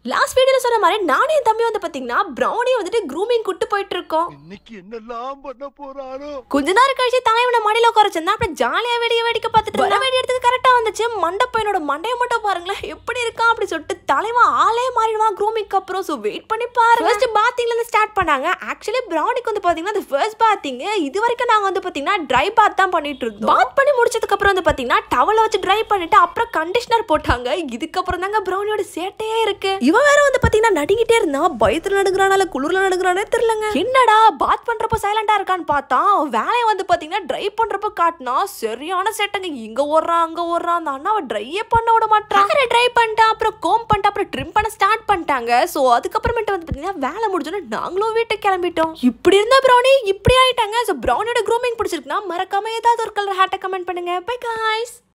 last வீடியோல சொன்ன மாதிரி நானே என் தம்பி வந்து பாத்தீங்கன்னா ப்ரௌனி வந்துட்டு க்ரூமிங் கூட்டு போயிட்டு இருக்கோம் இன்னைக்கு என்னெல்லாம் பண்ண போறாரோ கொஞ்ச நேரம் கழிச்சு தலைவனை மடியில உட்கார வச்சிருந்தா அப்புறம் ஜாலியா வேடிய வேடிக்கை பார்த்துட்டு வர வேடிய எடுத்துக்கு கரெக்டா வந்துச்சு மண்டை பையனோட மண்டையை மட்டும் பாருங்களேன் எப்படி இருக்கான் அப்படி சொல்லிட்டு தலைவன் ஆளே மாறிடுவான் க்ரூமிங்க்கு அப்புறம் ஸோ வெயிட் பண்ணி பாருங்க ஃபர்ஸ்ட் பாத்திங்ல இருந்து ஸ்டார்ட் பண்ணாங்க ஆக்சுவலி ப்ரௌனிக்கு வந்து பாத்தீங்கன்னா அது ஃபர்ஸ்ட் பாத்திங் இது வரைக்கும் நாங்க வந்து பாத்தீங்கன்னா ட்ரை பாத் தான் பண்ணிட்டு இருந்தோம் பாத் பண்ணி முடிச்சதுக்கு அப்புறம் வந்து பாத்தீங்கன்னா டவலை வச்சு ட்ரை பண்ணிட்டு அப்புறம் கண்டிஷனர் போட்டாங்க இதுக்கப்புறம் தாங்க ப்ரௌனியோட சேட்டையே இருக்கு இவன் வேற வந்து பாத்தீங்கன்னா நடுங்கிட்டே இருந்தான் பயத்துல நடுங்குறானால குளிர்ல நடுங்குறானே தெரியலங்க என்னடா பாத் பண்றப்ப சைலண்டா இருக்கான்னு பார்த்தா அவன் வேலையை வந்து பாத்தீங்கன்னா ட்ரை பண்றப்ப காட்டினா சரியான சேட்டைங்க இங்க ஓடுறான் அங்க ஓடுறான் அந்த அண்ணாவை ட்ரையே பண்ண விட மாட்டான் ட்ரை பண்ணிட்டான் அப்புறம் கோம் பண்ணிட்டு அப்புறம் ட்ரிம் பண்ண ஸ்டார்ட் பண்ணிட்டாங்க சோ அதுக்கப்புறமேட்டு வந்து பாத்தீங்கன்னா வேலை முடிஞ்சோன்னு நாங்களும் வீட்டுக்கு கிளம்பிட்டோம் இப்படி இருந்தா ப்ரௌனி இப்படி ஆயிட்டாங்க ஸோ ப்ரௌனியோட க்ரூமிங் பிடிச்சிருக்குன்னா மறக்காம ஏதாவது ஒரு கலர் ஹேட்டை கமெண்ட் பண்ணுங்க பை காய்ஸ்